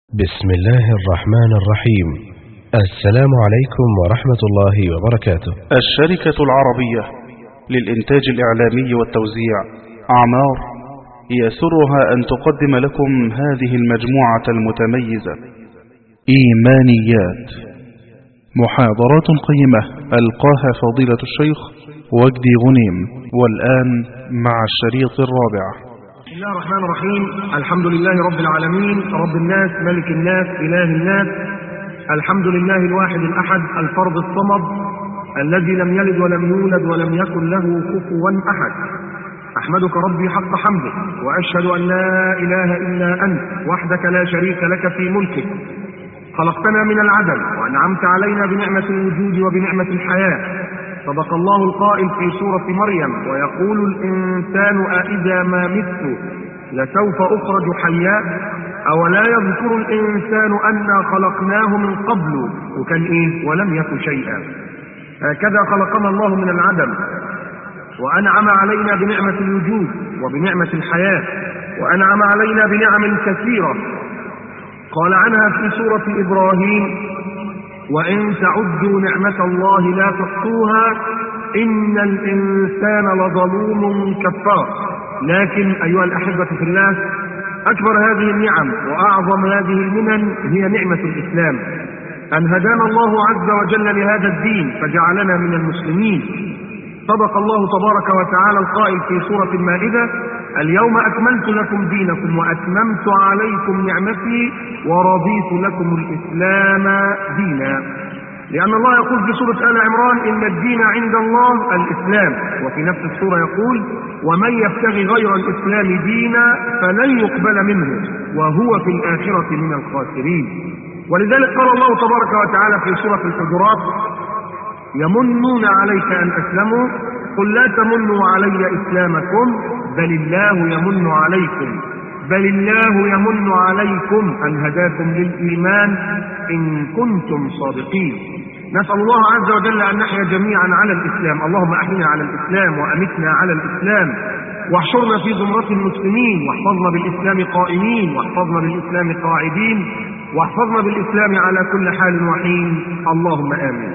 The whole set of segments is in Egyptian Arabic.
بسم الله الرحمن الرحيم السلام عليكم ورحمة الله وبركاته الشركة العربية للإنتاج الإعلامي والتوزيع أعمار يسرها أن تقدم لكم هذه المجموعة المتميزة إيمانيات محاضرات قيمة ألقاها فضيلة الشيخ وجدي غنيم والآن مع الشريط الرابع بسم الله الرحمن الرحيم الحمد لله رب العالمين رب الناس ملك الناس إله الناس الحمد لله الواحد الأحد الفرد الصمد الذي لم يلد ولم يولد ولم يكن له كفوا أحد أحمدك ربي حق حمدك وأشهد أن لا إله إلا أنت وحدك لا شريك لك في ملكك خلقتنا من العدم وأنعمت علينا بنعمة الوجود وبنعمة الحياة صدق الله القائل في سورة مريم ويقول الإنسان أإذا ما مت لسوف أخرج حيا أولا يذكر الإنسان أنا خلقناه من قبل وكان إيه ولم يكن شيئا هكذا خلقنا الله من العدم وأنعم علينا بنعمة الوجود وبنعمة الحياة وأنعم علينا بنعم كثيرة قال عنها في سورة إبراهيم وإن تعدوا نعمة الله لا تحصوها إن الإنسان لظلوم كفار لكن أيها الأحبة في الله أكبر هذه النعم وأعظم هذه المنن هي نعمة الإسلام أن هدانا الله عز وجل لهذا الدين فجعلنا من المسلمين صدق الله تبارك وتعالى القائل في سورة المائدة اليوم أكملت لكم دينكم وأتممت عليكم نعمتي ورضيت لكم الإسلام دينا لأن الله يقول في سورة آل عمران إن الدين عند الله الإسلام وفي نفس السورة يقول ومن يبتغي غير الإسلام دينا فلن يقبل منه وهو في الآخرة من الخاسرين ولذلك قال الله تبارك وتعالى في سورة الحجرات يمنون عليك أن أسلموا قل لا تمنوا علي إسلامكم بل الله يمن عليكم بل الله يمن عليكم أن هداكم للإيمان إن كنتم صادقين نسأل الله عز وجل أن نحيا جميعا على الإسلام اللهم أحينا على الإسلام وأمتنا على الإسلام واحشرنا في زمرة المسلمين واحفظنا بالإسلام قائمين واحفظنا بالإسلام قاعدين واحفظنا بالإسلام على كل حال وحين اللهم آمين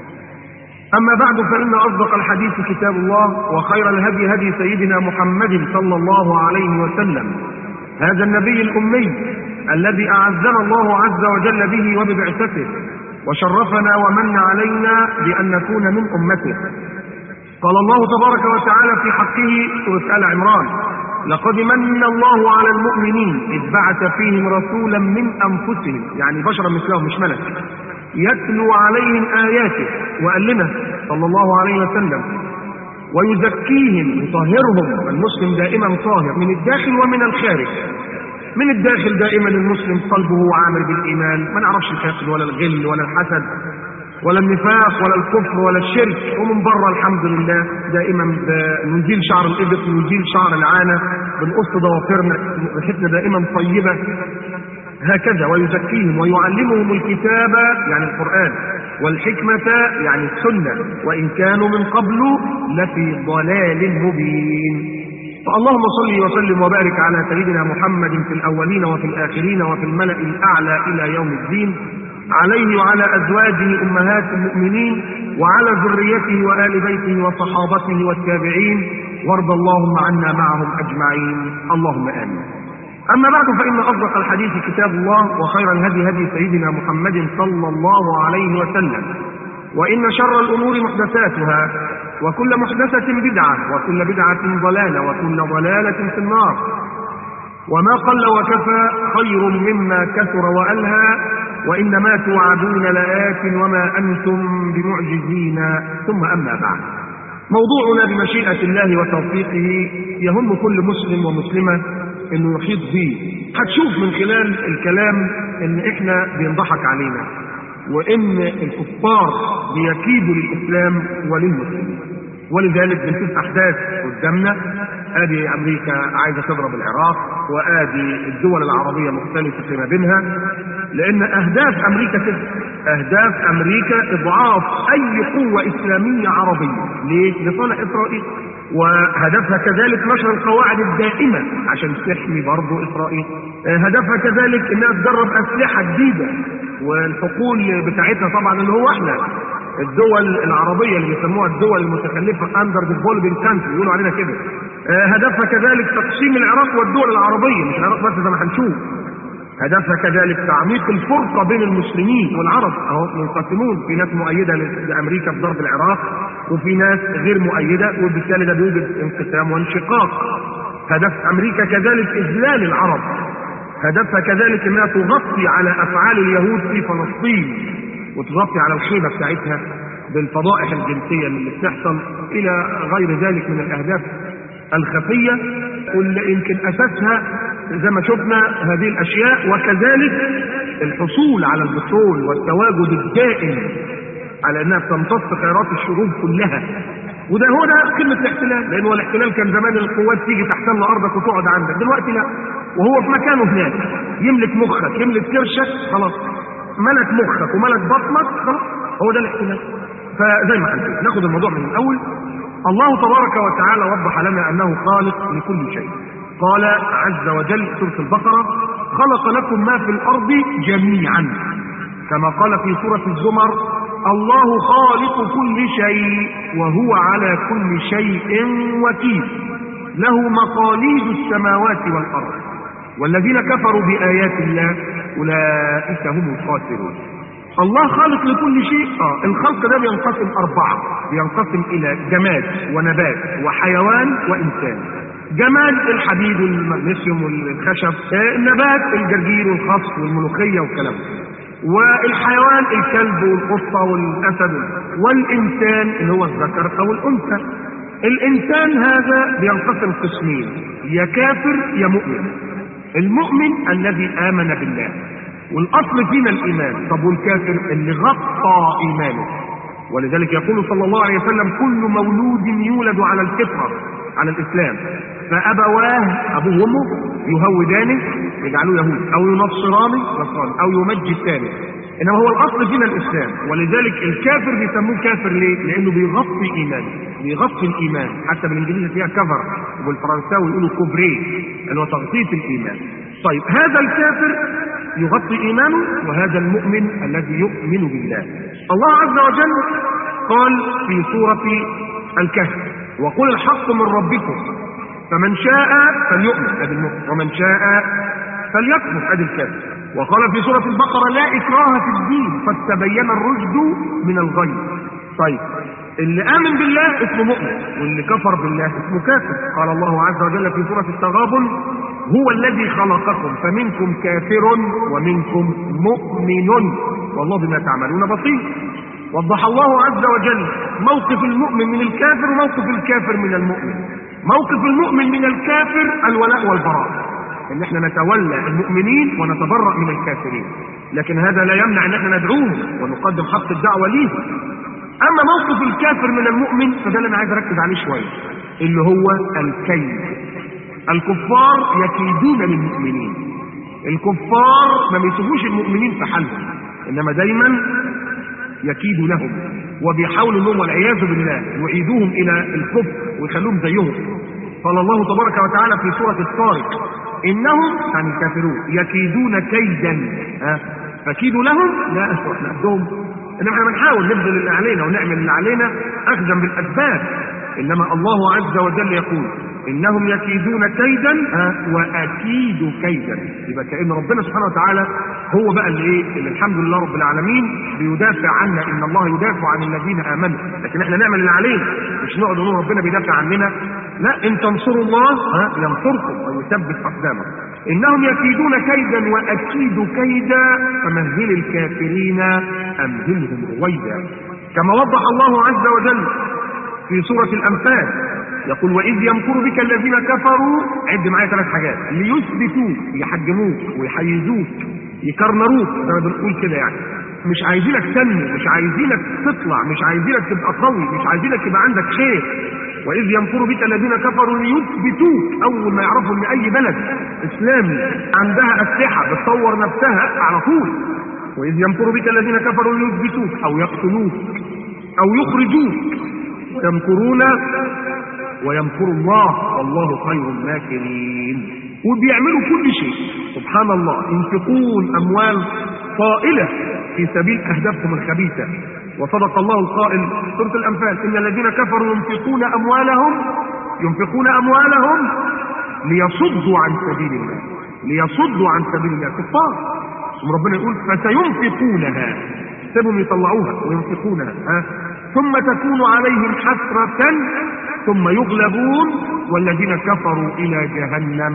أما بعد فإن أصدق الحديث كتاب الله وخير الهدي هدي سيدنا محمد صلى الله عليه وسلم هذا النبي الأمي الذي أعزنا الله عز وجل به وببعثته وشرفنا ومن علينا بأن نكون من أمته قال الله تبارك وتعالى في حقه سورة آل عمران لقد من الله على المؤمنين إذ بعث فيهم رسولا من أنفسهم يعني بشرا مثلهم مش ملك يتلو عليهم آياته وقال لنا صلى الله عليه وسلم ويزكيهم يطهرهم المسلم دائما طاهر من الداخل ومن الخارج من الداخل دائما المسلم قلبه عامر بالإيمان ما نعرفش الحقد ولا الغل ولا الحسد ولا النفاق ولا الكفر ولا الشرك ومن بره الحمد لله دائما بنزيل شعر الإبط ونزيل شعر العانة بنقص ضوافرنا ريحتنا دائما طيبة هكذا ويزكيهم ويعلمهم الكتاب يعني القرآن والحكمة يعني السنة وإن كانوا من قبل لفي ضلال مبين فاللهم صل وسلم وبارك على سيدنا محمد في الأولين وفي الآخرين وفي الملأ الأعلى إلى يوم الدين عليه وعلى أزواجه أمهات المؤمنين وعلى ذريته وآل بيته وصحابته والتابعين وارض اللهم عنا معهم أجمعين اللهم آمين أما بعد فإن أصدق الحديث كتاب الله وخير الهدي هدي سيدنا محمد صلى الله عليه وسلم وإن شر الأمور محدثاتها وكل محدثة بدعة وكل بدعة ضلالة وكل ضلالة في النار وما قل وكفى خير مما كثر وألهى وإنما توعدون لآت وما أنتم بمعجزين ثم أما بعد موضوعنا بمشيئة الله وتوفيقه يهم كل مسلم ومسلمة انه يحيط بيه هتشوف من خلال الكلام ان احنا بينضحك علينا وان الكفار بيكيدوا للاسلام وللمسلمين ولذلك بنشوف احداث قدامنا ادي امريكا عايزه تضرب العراق وادي الدول العربيه مختلفه فيما بينها لان اهداف امريكا كده اهداف امريكا اضعاف اي قوه اسلاميه عربيه ليه؟ لصالح اسرائيل وهدفها كذلك نشر القواعد الدائمة عشان تحمي برضه إسرائيل آه، هدفها كذلك انها تجرب اسلحه جديده والحقول بتاعتها طبعا اللي هو احنا الدول العربيه اللي بيسموها الدول المتخلفه اندر ديفلوبينج كانتري يقولوا علينا كده آه، هدفها كذلك تقسيم العراق والدول العربيه مش العراق بس زي ما هنشوف هدفها كذلك تعميق الفرقه بين المسلمين والعرب اهو منقسمون في ناس مؤيده لامريكا في ضرب العراق وفي ناس غير مؤيده وبالتالي ده بيوجد انقسام وانشقاق هدف امريكا كذلك اذلال العرب هدفها كذلك انها تغطي على افعال اليهود في فلسطين وتغطي على الخيبه بتاعتها بالفضائح الجنسيه اللي بتحصل الى غير ذلك من الاهداف الخفيه واللي يمكن اساسها زي ما شفنا هذه الاشياء وكذلك الحصول على البترول والتواجد الدائم على انها بتمتص خيرات الشعوب كلها وده هو ده قمه الاحتلال لان هو الاحتلال كان زمان القوات تيجي تحتل ارضك وتقعد عندك دلوقتي لا وهو في مكانه هناك يملك مخك يملك كرشك خلاص ملك مخك وملك بطنك خلاص هو ده الاحتلال فزي ما هنشوف ناخد الموضوع من الاول الله تبارك وتعالى وضح لنا انه خالق لكل شيء قال عز وجل سوره البقره خلق لكم ما في الارض جميعا كما قال في سوره الزمر الله خالق كل شيء وهو على كل شيء وكيل له مقاليد السماوات والارض والذين كفروا بايات الله اولئك هم الخاسرون الله خالق لكل شيء اه الخلق ده بينقسم اربعه بينقسم الى جماد ونبات وحيوان وانسان جماد الحديد والمغنيسيوم والخشب آه النبات الجرجير والخس والملوخيه والكلام والحيوان الكلب والقطه والاسد والانسان اللي هو الذكر او الانثى الانسان هذا بينقسم قسمين يا كافر يا مؤمن المؤمن الذي امن بالله والاصل فينا الايمان طب والكافر اللي غطى ايمانه ولذلك يقول صلى الله عليه وسلم كل مولود يولد على الفطره على الاسلام فابواه ابوه وامه يهودانه يجعلوه يهود او ينصرانه نصراني او يمجسانه انما هو الاصل فينا الاسلام ولذلك الكافر بيسموه كافر ليه؟ لانه بيغطي ايمانه بيغطي الايمان حتى بالانجليزي فيها كفر وبالفرنساوي يقولوا كوبري اللي هو تغطيه الايمان طيب هذا الكافر يغطي ايمانه وهذا المؤمن الذي يؤمن بالله الله عز وجل قال في سوره الكهف وقل الحق من ربكم فمن شاء فليؤمن ادي المؤمن ومن شاء فليكفر ادي الكافر وقال في سوره البقره لا اكراه في الدين قد تبين الرشد من الغي طيب اللي امن بالله اسمه مؤمن واللي كفر بالله اسمه كافر قال الله عز وجل في سوره التغابن هو الذي خلقكم فمنكم كافر ومنكم مؤمن والله بما تعملون بصير وضح الله عز وجل موقف المؤمن من الكافر وموقف الكافر من المؤمن موقف المؤمن من الكافر الولاء والبراء ان احنا نتولى المؤمنين ونتبرأ من الكافرين لكن هذا لا يمنع ان احنا ندعوهم ونقدم حق الدعوه ليهم اما موقف الكافر من المؤمن فده اللي انا عايز اركز عليه شويه اللي هو الكيد الكفار يكيدون للمؤمنين الكفار ما بيسيبوش المؤمنين في حالهم انما دايما يكيد لهم وبيحاولوا انهم والعياذ بالله يعيدوهم الى الكفر ويخلوهم زيهم قال الله تبارك وتعالى في سوره الطارق انهم يعني الكافرون يكيدون كيدا ها فكيدوا لهم لا احنا قدهم انما احنا بنحاول نبذل اللي علينا ونعمل اللي علينا اخذا بالاسباب انما الله عز وجل يقول انهم يكيدون كيدا واكيد كيدا يبقى كان ربنا سبحانه وتعالى هو بقى اللي ايه اللي الحمد لله رب العالمين بيدافع عنا ان الله يدافع عن الذين امنوا لكن احنا نعمل اللي علينا مش نقعد نقول ربنا بيدافع عننا لا ان تنصروا الله ها ينصركم ويثبت اقدامكم انهم يكيدون كيدا واكيد كيدا فمهل الكافرين امهلهم رويدا كما وضح الله عز وجل في سوره الانفال يقول واذ يمكر بك الذين كفروا عد معايا ثلاث حاجات ليثبتوك يحجموك ويحيزوك يكرنروك زي ما بنقول كده يعني مش عايزينك تنمو مش عايزينك تطلع مش عايزينك تبقى قوي مش عايزينك يبقى عندك خير واذ يمكر بك الذين كفروا ليثبتوك اول ما يعرفوا ان اي بلد اسلامي عندها اسلحه بتطور نفسها على طول واذ يمكر بك الذين كفروا ليثبتوك او يقتلوك او يخرجوك يمكرون ويمكر الله والله خير الماكرين وبيعملوا كل شيء سبحان الله ينفقون أموال طائلة في سبيل أهدافهم الخبيثة وصدق الله القائل في سورة الأنفال إن الذين كفروا ينفقون أموالهم ينفقون أموالهم ليصدوا عن سبيل الله ليصدوا عن سبيل الله كفار ثم ربنا يقول فسينفقونها سيبهم يطلعوها وينفقونها ها ثم تكون عليهم حسرة ثم يغلبون والذين كفروا إلى جهنم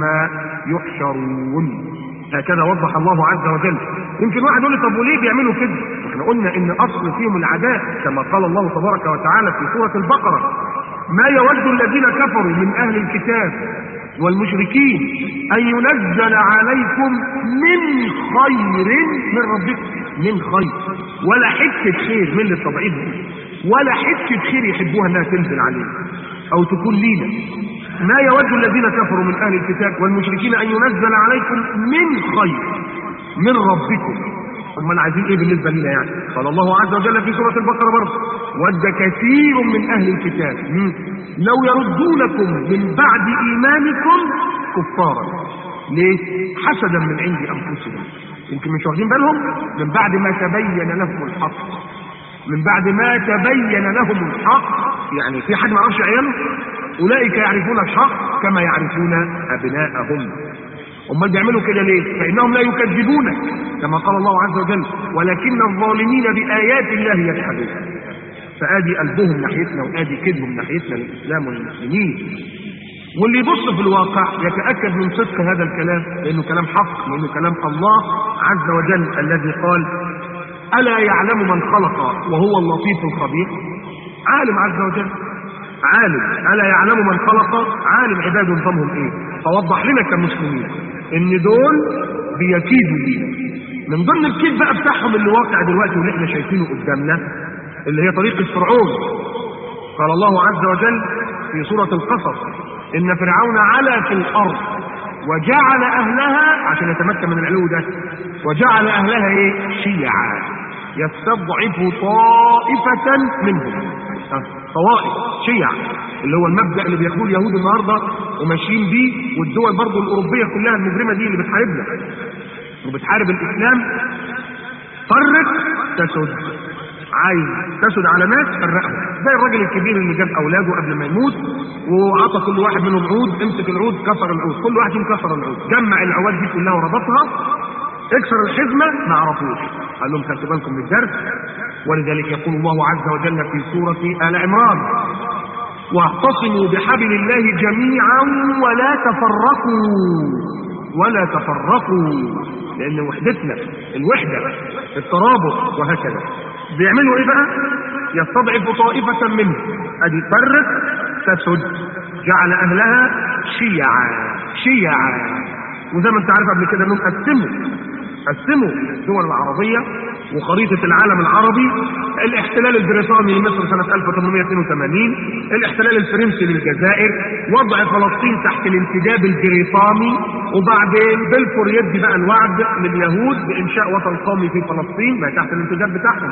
يحشرون هكذا وضح الله عز وجل يمكن واحد يقول لي طب وليه بيعملوا كده؟ احنا قلنا ان اصل فيهم العداء كما قال الله تبارك وتعالى في سوره البقره ما يود الذين كفروا من اهل الكتاب والمشركين ان ينزل عليكم من خير من ربكم من خير ولا حته خير من اللي طبعهم ولا حته خير يحبوها انها تنزل علينا او تكون لينا ما يود الذين كفروا من اهل الكتاب والمشركين ان ينزل عليكم من خير من ربكم امال عايزين ايه بالنسبه لنا يعني قال الله عز وجل في سوره البقره برضه ود كثير من اهل الكتاب مم. لو يردونكم من بعد ايمانكم كفارا ليه حسدا من عند انفسهم يمكن مش واخدين بالهم من بعد ما تبين لهم الحق من بعد ما تبين لهم الحق يعني في حد ما يعرفش عياله اولئك يعرفون الحق كما يعرفون ابناءهم امال بيعملوا كده ليه فانهم لا يكذبونك كما قال الله عز وجل ولكن الظالمين بايات الله يجحدون فادي قلبهم ناحيتنا وادي كذبهم ناحيتنا الاسلام والمسلمين واللي يبص في الواقع يتاكد من صدق هذا الكلام لانه كلام حق لانه كلام الله عز وجل الذي قال الا يعلم من خلق وهو اللطيف الخبير عالم عز وجل عالم الا يعلم من خلق عالم عباد نظامهم ايه فوضح لنا كمسلمين ان دول بيكيدوا لينا من ضمن الكيد بقى بتاعهم اللي واقع دلوقتي واللي احنا شايفينه قدامنا اللي هي طريقه فرعون قال الله عز وجل في سوره القصص ان فرعون علا في الارض وجعل اهلها عشان يتمكن من العلو ده وجعل اهلها ايه شيعا يستضعف طائفه منهم طوائف شيع اللي هو المبدا اللي بياخدوه اليهود النهارده وماشيين بيه والدول برضه الاوروبيه كلها المجرمه دي اللي بتحاربنا وبتحارب الاسلام فرق تسد عايز تسد على ناس فرقهم زي الراجل الكبير اللي جاب اولاده قبل ما يموت وعطى كل واحد منهم عود امسك العود كسر العود كل واحد فيهم كسر العود جمع العواد دي كلها وربطها اكسر الحزمه ما عرفوش قال لهم خدتوا بالكم من الدرس ولذلك يقول الله عز وجل في سورة آل عمران واعتصموا بحبل الله جميعا ولا تفرقوا ولا تفرقوا لأن وحدتنا الوحدة الترابط وهكذا بيعملوا ايه بقى يستضعف طائفة منهم ادي فرق تسد جعل اهلها شيعا شيعا وزي ما انت عارف قبل كده انهم قسموا قسموا الدول العربية وخريطة العالم العربي الاحتلال البريطاني لمصر سنة 1882 الاحتلال الفرنسي للجزائر وضع فلسطين تحت الانتداب البريطاني وبعدين بلفور يدي بقى الوعد لليهود بإنشاء وطن قومي في فلسطين ما تحت الانتداب بتاعهم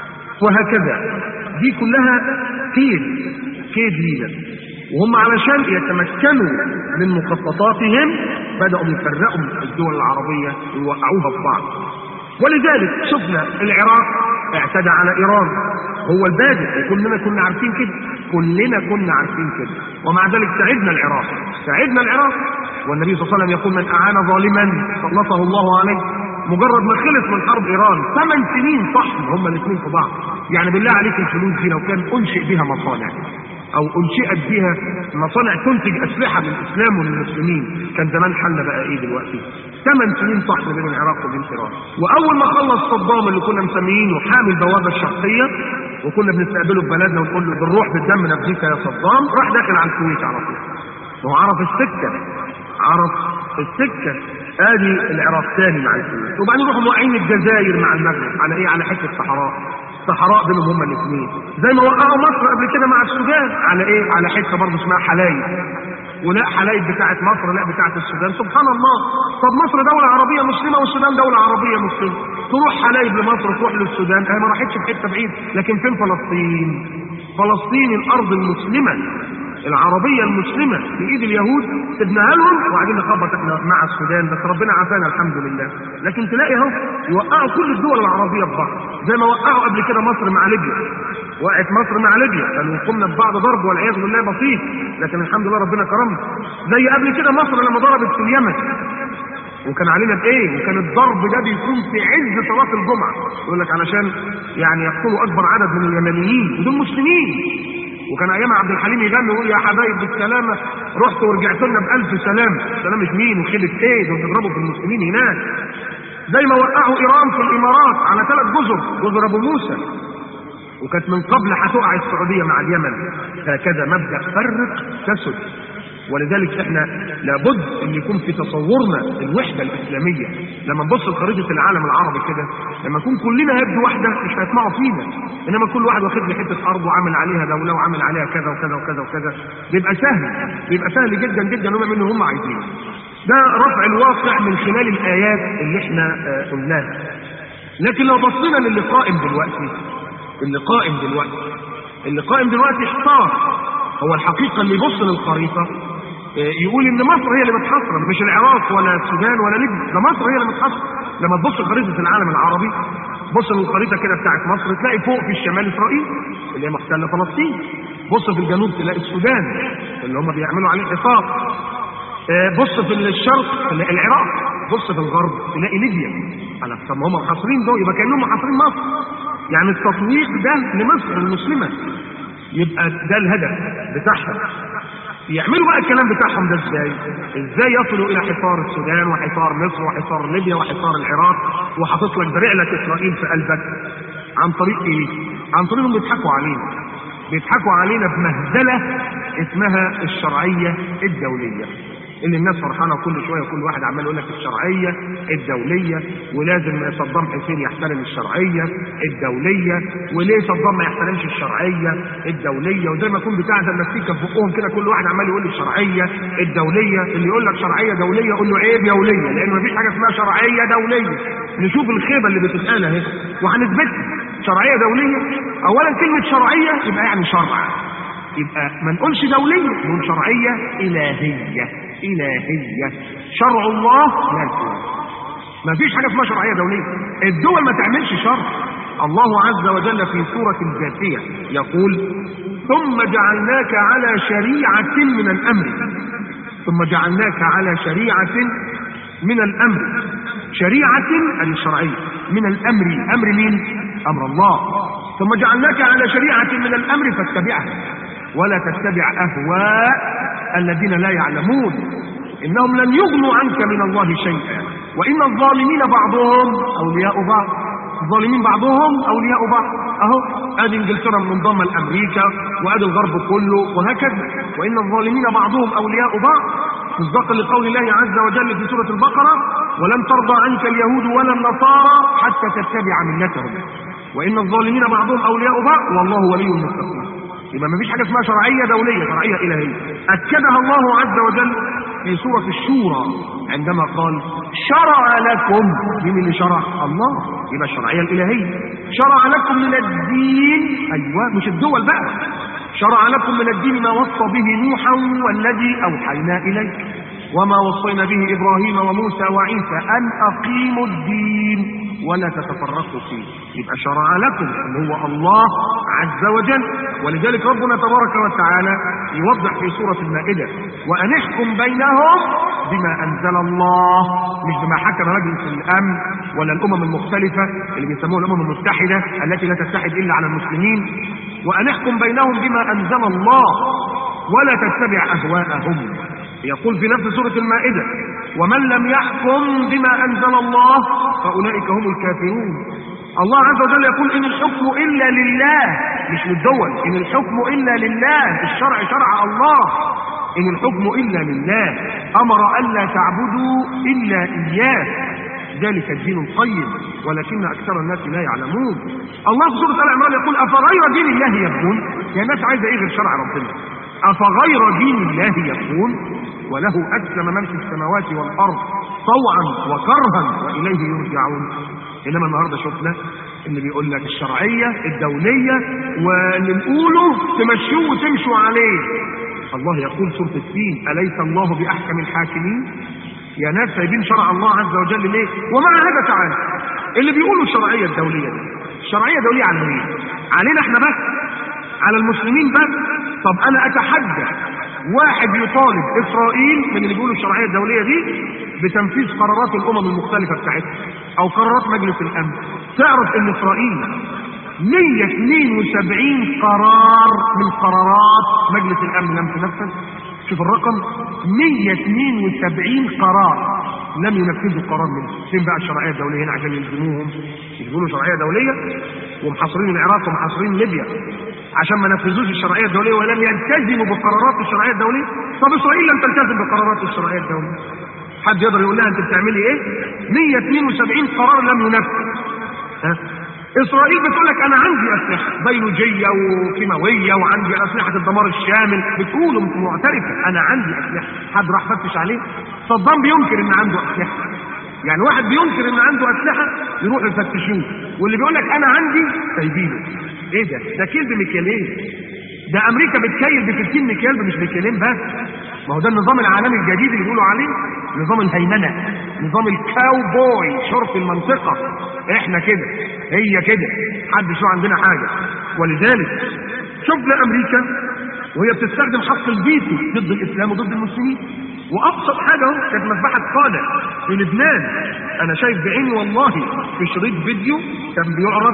وهكذا دي كلها كيد كيد لينا وهم علشان يتمكنوا من مخططاتهم بدأوا يفرقوا الدول العربية ويوقعوها في بعض ولذلك شفنا العراق اعتدى على ايران هو البادئ وكلنا كنا عارفين كده كلنا كنا عارفين كده ومع ذلك ساعدنا العراق ساعدنا العراق والنبي صلى الله عليه وسلم يقول من اعان ظالما سلطه الله عليه مجرد ما خلص من حرب ايران ثمان سنين صح هما الاثنين في بعض يعني بالله عليك الفلوس دي لو كان انشئ بها مصانع او انشئت بها مصانع تنتج اسلحه للاسلام وللمسلمين كان زمان حالنا بقى ايه دلوقتي ثمان سنين صح بين العراق وبين ايران واول ما خلص صدام اللي كنا مسميينه حامي البوابه الشرقيه وكنا بنستقبله في بلدنا ونقول له بالروح بالدم نفديك يا صدام راح داخل على الكويت على طول وهو عرف السكه عرف السكه ادي العراق تاني مع الكويت وبعدين يروحوا موقعين الجزائر مع المغرب على ايه على حته صحراء صحراء بينهم هما الاثنين زي ما وقعوا مصر قبل كده مع السودان على ايه على حته برضه اسمها حلايب ولا حلايب بتاعت مصر لا بتاعت السودان سبحان الله طب مصر دولة عربية مسلمة والسودان دولة عربية مسلمة تروح حلايب لمصر تروح للسودان هي ما راحتش في حتة بعيد لكن فين فلسطين فلسطين الأرض المسلمة العربيه المسلمه في ايد اليهود سيبناها لهم وقاعدين نخبط احنا مع السودان بس ربنا عافانا الحمد لله لكن تلاقي اهو يوقعوا كل الدول العربيه ببعض زي ما وقعوا قبل كده مصر مع ليبيا وقعت مصر مع ليبيا كانوا قمنا ببعض ضرب والعياذ بالله بسيط لكن الحمد لله ربنا كرمنا زي قبل كده مصر لما ضربت في اليمن وكان علينا بايه وكان الضرب ده بيكون في عز صلاه الجمعه يقول لك علشان يعني يقتلوا اكبر عدد من اليمنيين ودول مسلمين وكان ايام عبد الحليم يغني ويقول يا حبايب بالسلامه رحت ورجعت لنا بالف سلامه سلامه مين وخيبه ايه دول بيضربوا في المسلمين هناك زي ما وقعوا ايران في الامارات على ثلاث جزر جزر ابو موسى وكانت من قبل هتقع السعوديه مع اليمن هكذا مبدا فرق تسد ولذلك احنا لابد ان يكون في تصورنا الوحده الاسلاميه لما نبص لخريطه العالم العربي كده لما نكون كلنا يد واحده مش هيسمعوا فينا انما كل واحد واخد له حته ارض وعامل عليها دوله وعامل عليها كذا وكذا وكذا وكذا بيبقى سهل بيبقى سهل جدا جدا هم منه هم عايزينه ده رفع الواقع من خلال الايات اللي احنا آه، قلناها لكن لو بصينا للي قائم دلوقتي اللي قائم دلوقتي اللي قائم دلوقتي احتار هو الحقيقه اللي يبص للخريطه آه، يقول ان مصر هي اللي متحصره مش العراق ولا السودان ولا ليبيا ده مصر هي اللي متحصره لما تبص لخريطه العالم العربي بص للخريطه كده بتاعت مصر تلاقي فوق في الشمال اسرائيل اللي هي محتله فلسطين بص في الجنوب تلاقي السودان اللي هم بيعملوا عليه حصار آه، بص في الشرق تلاقي العراق بص في الغرب تلاقي ليبيا على طب ما هم محاصرين دول يبقى كانهم محاصرين مصر يعني التطويق ده لمصر المسلمه يبقى ده الهدف بتاعهم يعملوا بقى الكلام بتاعهم ده ازاي ازاي يصلوا الى حصار السودان وحصار مصر وحصار ليبيا وحصار العراق وحاطط لك برعلة اسرائيل في قلبك عن طريق ايه عن طريق انهم بيضحكوا علينا بيضحكوا علينا بمهزله اسمها الشرعيه الدوليه اللي الناس فرحانه كل شويه كل واحد عمال يقول لك الشرعيه الدوليه ولازم صدام حسين يحترم الشرعيه الدوليه وليه صدام ما يحترمش الشرعيه الدوليه وزي ما يكون بتاع ده المسيكه في بقهم كده كل واحد عمال يقول الشرعيه الدوليه اللي يقول لك شرعيه دوليه قول له عيب يا وليه لان مفيش حاجه اسمها شرعيه دوليه نشوف الخيبه اللي بتتقال اهي وهنثبتها شرعيه دوليه اولا كلمه شرعيه يبقى يعني شرع يبقى ما نقولش دوليه نقول شرعيه الهيه إلهية شرع الله لا يكون ما فيش حاجة اسمها شرعية دولية الدول ما تعملش شرع الله عز وجل في سورة الجاثية يقول ثم جعلناك على شريعة من الأمر ثم جعلناك على شريعة من الأمر شريعة أي شرعية من الأمر أمر مين؟ أمر الله ثم جعلناك على شريعة من الأمر فاتبعها ولا تتبع أهواء الذين لا يعلمون إنهم لن يغنوا عنك من الله شيئا وإن الظالمين بعضهم أولياء بعض الظالمين بعضهم أولياء بعض أهو أدي إنجلترا منضمة لأمريكا وأدي الغرب كله وهكذا وإن الظالمين بعضهم أولياء بعض مصداقا لقول الله عز وجل في سورة البقرة ولن ترضى عنك اليهود ولا النصارى حتى تتبع ملتهم وإن الظالمين بعضهم أولياء بعض والله ولي المتقين يبقى ما فيش حاجه اسمها شرعيه دوليه شرعيه الهيه اكدها الله عز وجل في سوره الشورى عندما قال شرع لكم مين اللي شرع الله يبقى الشرعيه الالهيه شرع لكم من الدين ايوه مش الدول بقى شرع لكم من الدين ما وصى به نوحا والذي اوحينا اليك وما وصينا به ابراهيم وموسى وعيسى ان اقيموا الدين ولا تتفرقوا فيه يبقى شرع لكم اللي هو الله عز وجل ولذلك ربنا تبارك وتعالى يوضح في سورة المائدة وأن احكم بينهم بما أنزل الله مش بما حكم مجلس الأمن ولا الأمم المختلفة اللي بيسموها الأمم المتحدة التي لا تتحد إلا على المسلمين وأن احكم بينهم بما أنزل الله ولا تتبع أهواءهم يقول في نفس سورة المائدة ومن لم يحكم بما أنزل الله فأولئك هم الكافرون الله عز وجل يقول إن الحكم إلا لله مش للدول إن الحكم إلا لله الشرع شرع الله إن الحكم إلا لله أمر ألا تعبدوا إلا إياه ذلك الدين القيم ولكن أكثر الناس لا يعلمون الله في سورة آل عمران يقول أفغير دين الله يبغون يا ناس عايزة إيه غير شرع ربنا أفغير دين الله يبغون وله أسلم من في السماوات والأرض طوعا وكرها وإليه يرجعون إنما النهاردة شفنا اللي بيقول لك الشرعية الدولية واللي نقوله تمشوه وتمشوا عليه الله يقول سورة الدين أليس الله بأحكم الحاكمين يا ناس سايبين شرع الله عز وجل ليه ومع هذا تعالى اللي بيقولوا الشرعية الدولية دي الشرعية الدولية على مين علينا احنا بس على المسلمين بس طب انا اتحدى واحد يطالب اسرائيل من اللي بيقولوا الشرعيه الدوليه دي بتنفيذ قرارات الامم المختلفه بتاعتها او قرارات مجلس الامن تعرف ان اسرائيل 172 قرار من قرارات مجلس الامن لم تنفذ شوف الرقم 172 قرار لم ينفذوا قرار منه فين بقى الشرعيه الدوليه هنا عشان يلزموهم يقولوا شرعيه دوليه ومحاصرين العراق ومحاصرين ليبيا عشان ما نفذوش الشرعيه الدوليه ولم يلتزموا بقرارات الشرعيه الدوليه طب اسرائيل لم تلتزم بقرارات الشرعيه الدوليه حد يقدر يقول لها انت بتعملي ايه 172 قرار لم ينفذ ها اسرائيل بتقول لك انا عندي اسلحه بيولوجيه وكيماويه وعندي اسلحه الدمار الشامل بتقول معترفه انا عندي اسلحه حد راح فتش عليه صدام بينكر ان عنده اسلحه يعني واحد بينكر ان عنده اسلحه يروح يفتشوه واللي بيقول لك انا عندي سايبينه ايه ده ده كيل بمكيالين ده امريكا بتكيل ب 60 مكيال مش مكيالين بس ما هو ده النظام العالمي الجديد اللي بيقولوا عليه نظام الهيمنه نظام الكاوبوي شرط المنطقه احنا كده هي كده محدش له عندنا حاجه ولذلك شفنا امريكا وهي بتستخدم حق الفيتو ضد الاسلام وضد المسلمين وابسط حاجه اهو كانت مذبحه قاده في لبنان انا شايف بعيني والله في شريط فيديو كان بيعرض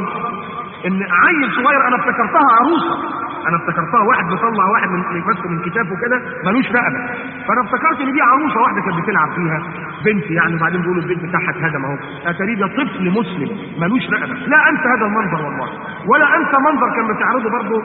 ان عيل صغير انا افتكرتها عروسه انا افتكرتها واحد بيطلع واحد من ماسكه من كتافه كده ملوش رقبه فانا افتكرت ان دي عروسه واحده كانت بتلعب فيها بنت يعني بعدين بيقولوا البنت بتاعها اتهدم اهو اتاري ده طفل مسلم ملوش رقبه لا انسى هذا المنظر والله ولا انسى منظر كان بتعرضه برضه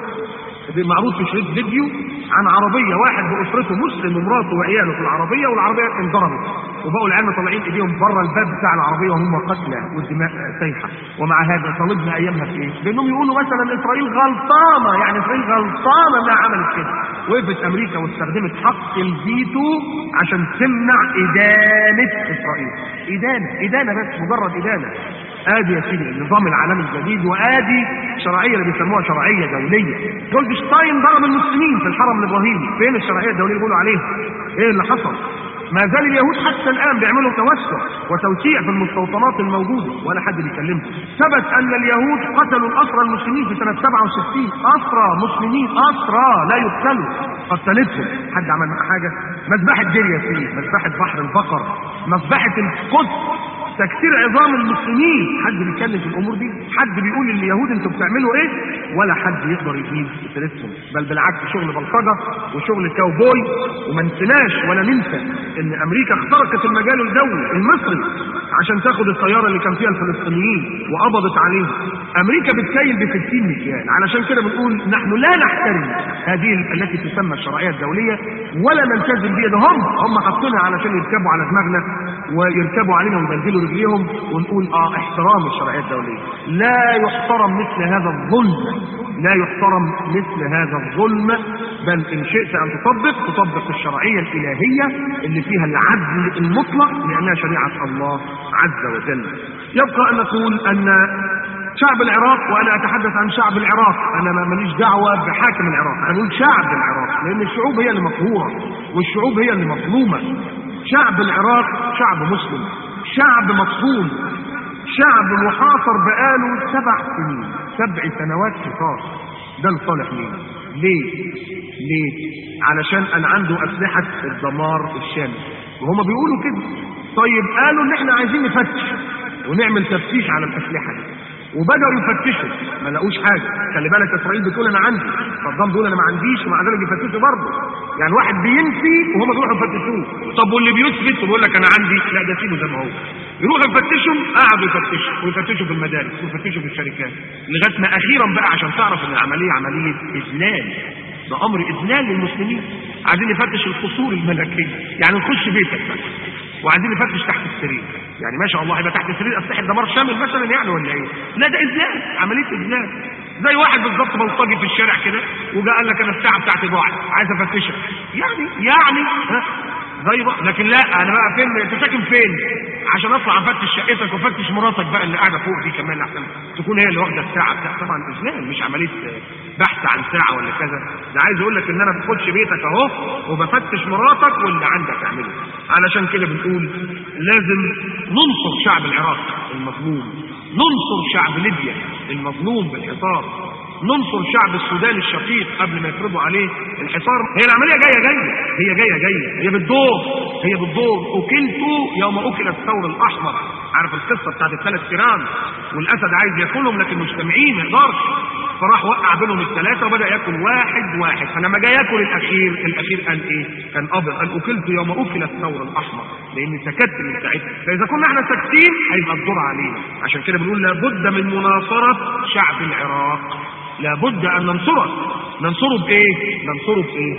معروض في شريط فيديو عن عربيه واحد باسرته مسلم ومراته وعياله في العربيه والعربيه انضربت وبقوا العيال طالعين ايديهم بره الباب بتاع العربيه وهم قتلى والدماء سايحه ومع هذا طالبنا ايامها في ايه؟ بانهم يقولوا مثلا اسرائيل غلطانه يعني اسرائيل غلطانه انها عملت كده وقفت امريكا واستخدمت حق الفيتو عشان تمنع ادانه اسرائيل ادانه ادانه بس مجرد ادانه ادي يا سيدي النظام العالمي الجديد وادي شرعيه اللي بيسموها شرعيه دوليه جولدشتاين ضرب المسلمين في الحرم الابراهيمي فين الشرعيه الدوليه اللي بيقولوا عليها ايه اللي حصل ما زال اليهود حتى الان بيعملوا توسع وتوسيع في المستوطنات الموجوده ولا حد بيكلمهم ثبت ان اليهود قتلوا الاسرى المسلمين في سنه 67 اسرى مسلمين اسرى لا يقتلوا قتلتهم حد عمل حاجه مذبحه دير ياسين مذبحه بحر البقر مذبحه القدس تكسير عظام المسلمين حد بيتكلم في الامور دي حد بيقول لليهود انتوا بتعملوا ايه ولا حد يقدر يجيب سيرتهم بل بالعكس شغل بلطجه وشغل كاوبوي وما ننساش ولا ننسى ان امريكا اخترقت المجال الجوي المصري عشان تاخد الطياره اللي كان فيها الفلسطينيين وقبضت عليهم امريكا بتكيل ب 60 مكيال علشان كده بنقول نحن لا نحترم هذه التي تسمى الشرعيه الدوليه ولا نلتزم بها ده هم هم حاطينها علشان يركبوا على دماغنا ويركبوا علينا ويبدلوا رجليهم ونقول اه احترام الشرعيه الدوليه لا يحترم مثل هذا الظلم لا يحترم مثل هذا الظلم بل ان شئت ان تطبق تطبق الشرعيه الالهيه اللي فيها العدل المطلق لانها شريعه الله عز وجل يبقى ان نقول ان شعب العراق وانا اتحدث عن شعب العراق انا ماليش دعوه بحاكم العراق انا بقول شعب العراق لان الشعوب هي اللي مقهوره والشعوب هي اللي مظلومه شعب العراق شعب مسلم شعب مطحون شعب محاصر بقاله سبع سنين سبع سنوات حصار ده لصالح مين ليه ليه علشان انا عنده اسلحه الدمار الشامل وهم بيقولوا كده طيب قالوا ان احنا عايزين نفتش ونعمل تفتيش على الاسلحه دي وبداوا يفتشوا ما لقوش حاجه خلي بالك اسرائيل بتقول انا عندي صدام بيقول انا ما عنديش ومع ذلك يفتشوا برضه يعني واحد بينفي وهم بيروحوا يفتشوه طب واللي بيثبت وبيقول لك انا عندي لا ده سيبه زي ما هو يروحوا يفتشوا قعدوا يفتشوا ويفتشوا في المدارس ويفتشوا في الشركات لغايه ما اخيرا بقى عشان تعرف ان العمليه عمليه اذلال ده امر اذلال للمسلمين عايزين نفتش القصور الملكيه يعني نخش بيتك بس وعايزين نفتش تحت السرير يعني ما شاء الله يبقى تحت السرير اسلحه دمار شامل مثلا يعني ولا ايه لا ده اذلال عمليه اذلال زي واحد بالظبط بلطجي في الشارع كده وجا قال لك انا الساعه بتاعتي ضاعت عايز افتشها يعني يعني ها غيره لكن لا انا بقى فين انت ساكن فين عشان اطلع افتش شقتك وافتش مراتك بقى اللي قاعده فوق دي كمان احسن تكون هي اللي واخده الساعه بتاع طبعا اذلال مش عمليه بحث عن ساعه ولا كذا ده عايز اقول لك ان انا بخش بيتك اهو وبفتش مراتك واللي عندك اعمله علشان كده بنقول لازم ننصر شعب العراق المظلوم ننصر شعب ليبيا المظلوم بالحصار ننصر شعب السودان الشقيق قبل ما يفرضوا عليه الحصار هي العمليه جايه جايه هي جايه جايه هي بالدور هي بالدور اكلت يوم اكل الثور الاحمر عارف القصه بتاعت الثلاث تيران والاسد عايز ياكلهم لكن مجتمعين ما يقدرش فراح وقع بينهم الثلاثه وبدا ياكل واحد واحد فلما جاي ياكل الاخير الاخير قال ايه؟ كان ابيض قال اكلت يوم اكل الثور الاحمر لان سكت من ساعتها فاذا كنا احنا ساكتين هيبقى الدور علينا عشان كده بنقول لابد من مناصره شعب العراق لابد ان ننصره ننصره بايه ننصره بايه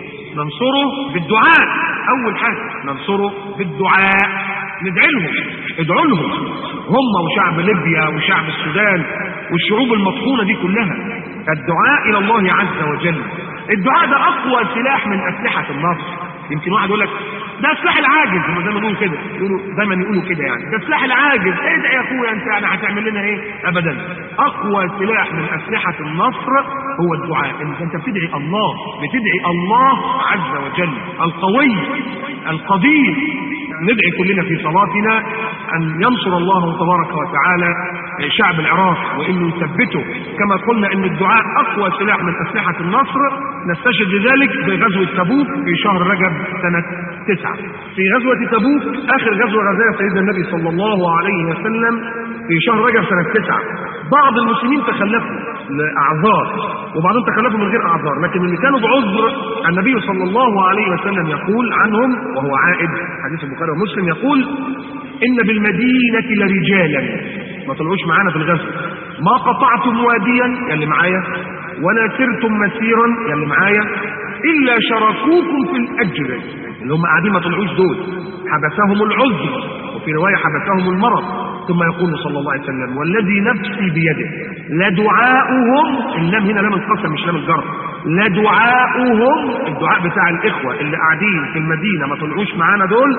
ننصره بالدعاء اول حاجه ننصره بالدعاء ندعي لهم ادعوا لهم هم وشعب ليبيا وشعب السودان والشعوب المطحونه دي كلها الدعاء الى الله عز وجل الدعاء ده اقوى سلاح من اسلحه النصر يمكن واحد يقول لك ده سلاح العاجز هم دايما يقولوا كده يقولوا دايما يقولوا كده يعني ده سلاح العاجز ايه ده يا اخويا انت يعني هتعمل لنا ايه ابدا اقوى سلاح من اسلحه النصر هو الدعاء انت انت بتدعي الله بتدعي الله عز وجل القوي القدير ندعي كلنا في صلاتنا ان ينصر الله تبارك وتعالى شعب العراق وانه يثبته كما قلنا ان الدعاء اقوى سلاح من اسلحه النصر نستشهد بذلك بغزوه تبوك في شهر رجب سنه تسعه. في غزوه تبوك اخر غزوه غزاها سيدنا النبي صلى الله عليه وسلم في شهر رجب سنه تسعه. بعض المسلمين تخلفوا لاعذار وبعضهم تخلفوا من غير اعذار لكن اللي كانوا بعذر النبي صلى الله عليه وسلم يقول عنهم وهو عائد حديث البخاري ومسلم يقول ان بالمدينه لرجالا ما طلعوش معانا في الغزو ما قطعتم واديا يا اللي معايا ولا سرتم مسيرا يا اللي معايا الا شركوكم في الاجر اللي هم قاعدين ما طلعوش دول حبسهم العذر وفي روايه حبسهم المرض ثم يقول صلى الله عليه وسلم والذي نفسي بيده لدعاؤهم اللام هنا لام القسم مش لام الجر لدعاؤهم الدعاء بتاع الاخوه اللي قاعدين في المدينه ما طلعوش معانا دول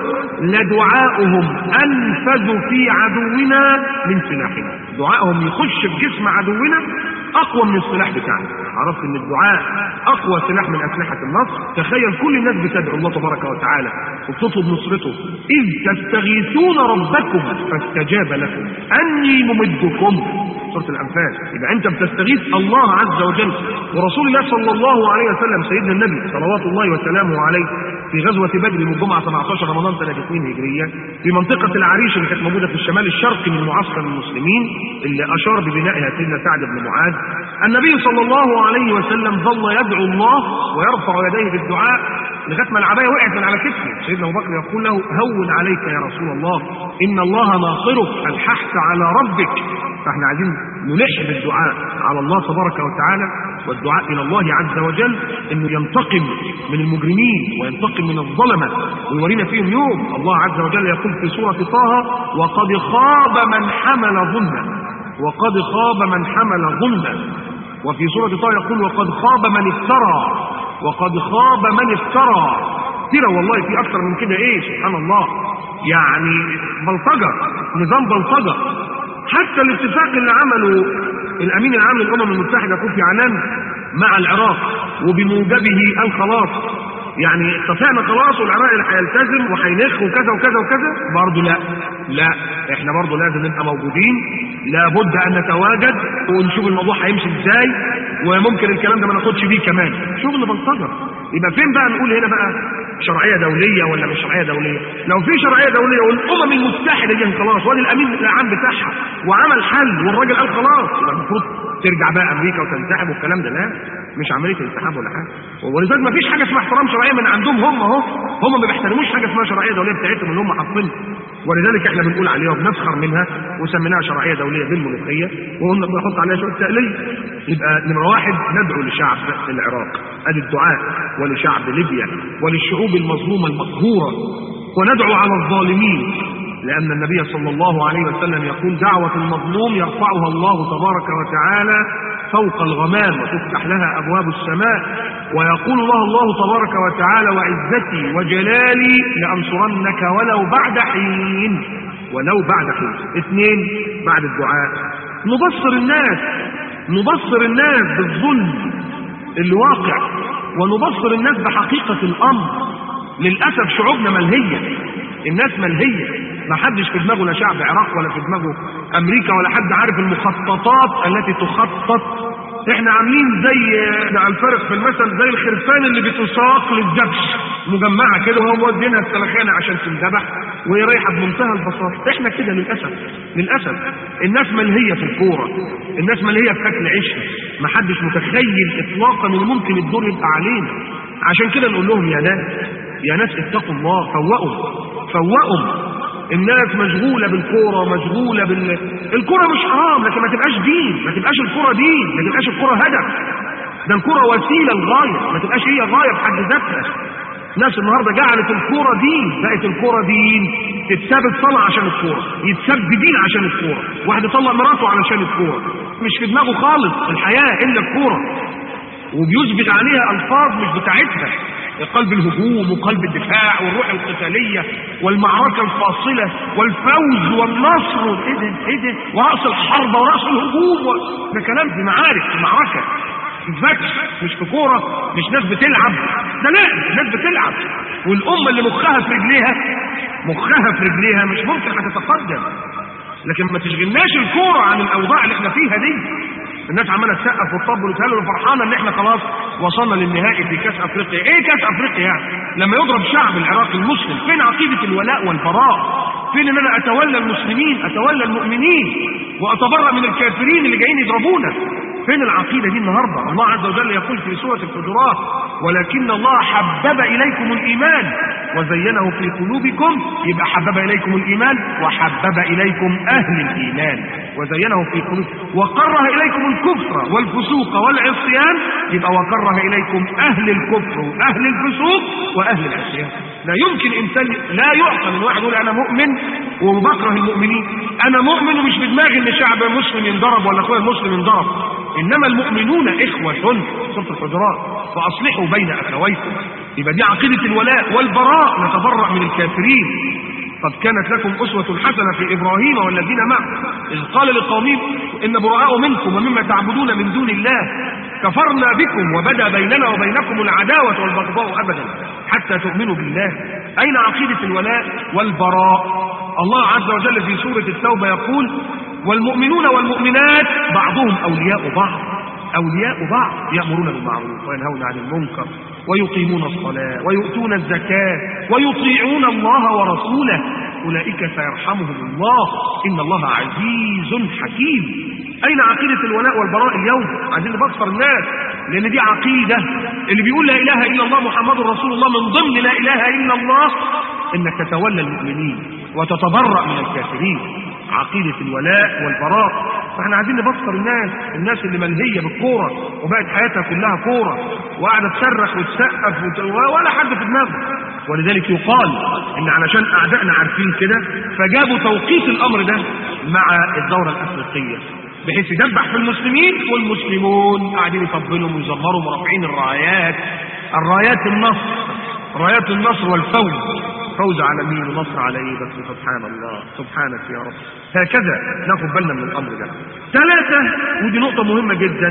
لدعاؤهم انفذ في عدونا من سلاحنا دعائهم يخش في جسم عدونا اقوى من السلاح بتاعنا عرفت ان الدعاء اقوى سلاح من اسلحه النصر تخيل كل الناس بتدعو الله تبارك وتعالى وبتطلب نصرته اذ تستغيثون ربكم فاستجاب لكم اني ممدكم سوره الانفال يبقى انت بتستغيث الله عز وجل ورسول الله صلى الله عليه وسلم سيدنا النبي صلوات الله وسلامه عليه في غزوة بدر من الجمعة 17 رمضان سنة 2 هجرية في منطقة العريش اللي كانت موجودة في الشمال الشرقي من معسكر المسلمين اللي أشار ببنائها سيدنا سعد بن معاذ النبي صلى الله عليه وسلم ظل يدعو الله ويرفع يديه بالدعاء لغايه ما العبايه وقعت من على كتفه سيدنا ابو بكر يقول له هون عليك يا رسول الله ان الله ناصرك الححت على ربك فاحنا عايزين نلح بالدعاء على الله تبارك وتعالى والدعاء الى الله عز وجل انه ينتقم من المجرمين وينتقم من الظلمه ويورينا فيهم يوم الله عز وجل يقول في سوره طه وقد خاب من حمل ظلما وقد خاب من حمل ظلما وفي سوره طه يقول وقد خاب من افترى وقد خاب من افترى افترى والله في اكثر من كده ايه سبحان الله يعني بلطجه نظام بلطجه حتى الاتفاق اللي عمله الامين العام للامم المتحده كوفي عنان مع العراق وبموجبه الخلاص يعني اتفقنا خلاص والعراق اللي هيلتزم وهينخ وكذا وكذا وكذا برضه لا لا احنا برضه لازم نبقى موجودين لابد ان نتواجد ونشوف الموضوع هيمشي ازاي وممكن الكلام ده ما ناخدش بيه كمان شغل بلطجه يبقى فين بقى نقول هنا بقى شرعيه دوليه ولا مش شرعيه دوليه لو في شرعيه دوليه والامم المتحده دي خلاص وادي الامين العام بتاعها وعمل حل والراجل قال خلاص يبقى المفروض ترجع بقى امريكا وتنسحب والكلام ده لا مش عمليه انسحاب ولا حاجه ولذلك ما فيش حاجه اسمها احترام شرعيه من عندهم هم اهو هم ما بيحترموش حاجه اسمها شرعيه دوليه بتاعتهم اللي هم حاطينها ولذلك احنا بنقول عليها وبنفخر منها وسميناها شرعيه دوليه بالملوخيه وقلنا بنحط عليها شويه تقليه يبقى نمره واحد ندعو لشعب العراق ادي الدعاء ولشعب ليبيا وللشعوب المظلومه المقهوره وندعو على الظالمين لأن النبي صلى الله عليه وسلم يقول دعوة المظلوم يرفعها الله تبارك وتعالى فوق الغمام وتفتح لها أبواب السماء ويقول الله الله تبارك وتعالى وعزتي وجلالي لأنصرنك ولو بعد حين ولو بعد حين اثنين بعد الدعاء نبصر الناس نبصر الناس بالظلم اللي واقع ونبصر الناس بحقيقة الأمر للأسف شعوبنا ملهية الناس ملهية ما حدش في دماغه لا شعب عراق ولا في دماغه أمريكا ولا حد عارف المخططات التي تخطط احنا عاملين زي الفارق في المثل زي الخرفان اللي بتساق للذبح مجمعه كده وهو مودينها السلخانه عشان تنذبح وهي رايحه بمنتهى البساطه احنا كده للاسف للاسف الناس ملهيه في الكوره الناس ملهيه في اكل عيشها ما حدش متخيل اطلاقا ان ممكن الدور يبقى علينا عشان كده نقول لهم يا ناس يا ناس اتقوا الله فوقوا فوقوا الناس مشغوله بالكوره مشغوله بال الكوره مش حرام لكن ما تبقاش دين ما تبقاش الكوره دين ما تبقاش الكوره هدف ده الكوره وسيله لغايه ما تبقاش هي غايه بحد ذاتها الناس النهارده جعلت الكوره دين بقت الكوره دين تتساب الصلاه عشان الكوره يتساب دين عشان الكوره واحد يطلق مراته علشان الكوره مش في دماغه خالص الحياه الا الكوره وبيسبغ عليها الفاظ مش بتاعتها قلب الهجوم وقلب الدفاع والروح القتالية والمعركة الفاصلة والفوز والنصر ايه ده ايه ده ورأس الحرب ورأس الهجوم و... ده كلام في معارك في معركة في فتح مش في كورة مش ناس بتلعب ده لا ناس بتلعب والأمة اللي مخها في رجليها مخها في رجليها مش ممكن هتتقدم لكن ما تشغلناش الكورة عن الأوضاع اللي احنا فيها دي الناس عماله تسقف وتطبل وتهلل وفرحانه ان احنا خلاص وصلنا للنهائي في كاس افريقيا، ايه كاس افريقيا يعني؟ لما يضرب شعب العراق المسلم، فين عقيده الولاء والبراء؟ فين ان انا اتولى المسلمين، اتولى المؤمنين، واتبرأ من الكافرين اللي جايين يضربونا؟ فين العقيده دي النهارده؟ الله عز وجل يقول في سوره الحجرات: ولكن الله حبب اليكم الايمان وزينه في قلوبكم يبقى حبب اليكم الايمان وحبب اليكم اهل الايمان وزينه في قلوبكم وكره اليكم الكفر والفسوق والعصيان يبقى وكره اليكم اهل الكفر واهل الفسوق واهل العصيان لا يمكن انسان لا يعقل ان واحد يقول انا مؤمن وبكره المؤمنين انا مؤمن ومش في دماغي ان شعب مسلم ينضرب ولا اخويا المسلم ينضرب انما المؤمنون اخوه سوره الحجرات فاصلحوا بين اخويكم يبقى دي عقيده الولاء والبراء نتبرأ من الكافرين قد كانت لكم أسوة حسنة في إبراهيم والذين معه إذ قال لقومهم إن براء منكم ومما تعبدون من دون الله كفرنا بكم وبدا بيننا وبينكم العداوة والبغضاء أبدا حتى تؤمنوا بالله أين عقيدة الولاء والبراء الله عز وجل في سورة التوبة يقول والمؤمنون والمؤمنات بعضهم أولياء بعض أولياء بعض يأمرون بالمعروف وينهون عن المنكر ويقيمون الصلاة ويؤتون الزكاة ويطيعون الله ورسوله أولئك سيرحمهم الله إن الله عزيز حكيم أين عقيدة الولاء والبراء اليوم عايزين نبصر الناس لأن دي عقيدة اللي بيقول لا إله إلا الله محمد رسول الله من ضمن لا إله إلا الله إنك تتولى المؤمنين وتتبرأ من الكافرين عقيدة الولاء والبراء فاحنا عايزين نبصر الناس الناس اللي ملهيه بالكوره وبقت حياتها كلها كوره وقاعده تصرخ وتسقف وت... ولا حد في دماغه ولذلك يقال ان علشان اعدائنا عارفين كده فجابوا توقيت الامر ده مع الدوره الافريقيه بحيث يدبح في المسلمين والمسلمون قاعدين يطبلوا ويزمروا مرافعين الرايات الرايات النصر رايات النصر والفوز فوز على مين ونصر على ايه بس سبحان الله سبحانك يا رب هكذا ناخد بالنا من الامر ده ثلاثة ودي نقطة مهمة جدا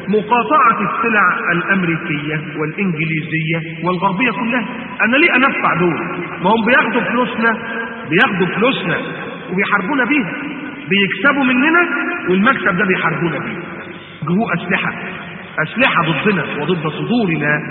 مقاطعة السلع الأمريكية والإنجليزية والغربية كلها أنا ليه أنفع دول ما هم بياخدوا فلوسنا بياخدوا فلوسنا وبيحاربونا بيها بيكسبوا مننا والمكسب ده بيحاربونا بيه جهو أسلحة أسلحة ضدنا وضد صدورنا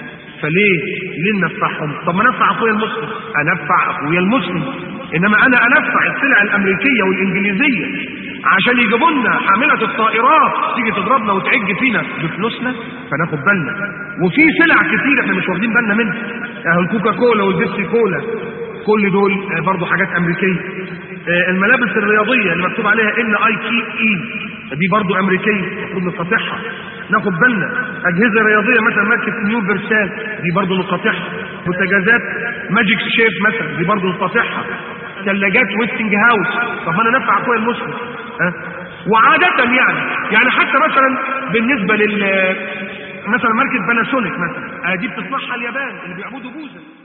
فليه ليه ننفعهم طب ما ننفع اخويا المسلم انفع اخويا المسلم انما انا انفع السلع الامريكيه والانجليزيه عشان يجيبوا لنا حامله الطائرات تيجي تضربنا وتعج فينا بفلوسنا فناخد بالنا وفي سلع كتير احنا مش واخدين بالنا منها يعني الكوكا كولا والبيبسي كولا كل دول برضه حاجات امريكيه الملابس الرياضيه اللي مكتوب عليها ان اي كي اي دي برضه امريكيه المفروض نقاطعها ناخد بالنا اجهزه رياضيه مثلا ماركه نيو فيرسال دي برضه نقاطعها بوتاجازات ماجيك شيف مثلا دي برضه نقاطعها ثلاجات ويستنج هاوس طب ما انا نفع اخويا المسلم ها وعادة يعني يعني حتى مثلا بالنسبه لل مثلا ماركه باناسونيك مثلا آه دي بتصنعها اليابان اللي بيعبدوا بوذا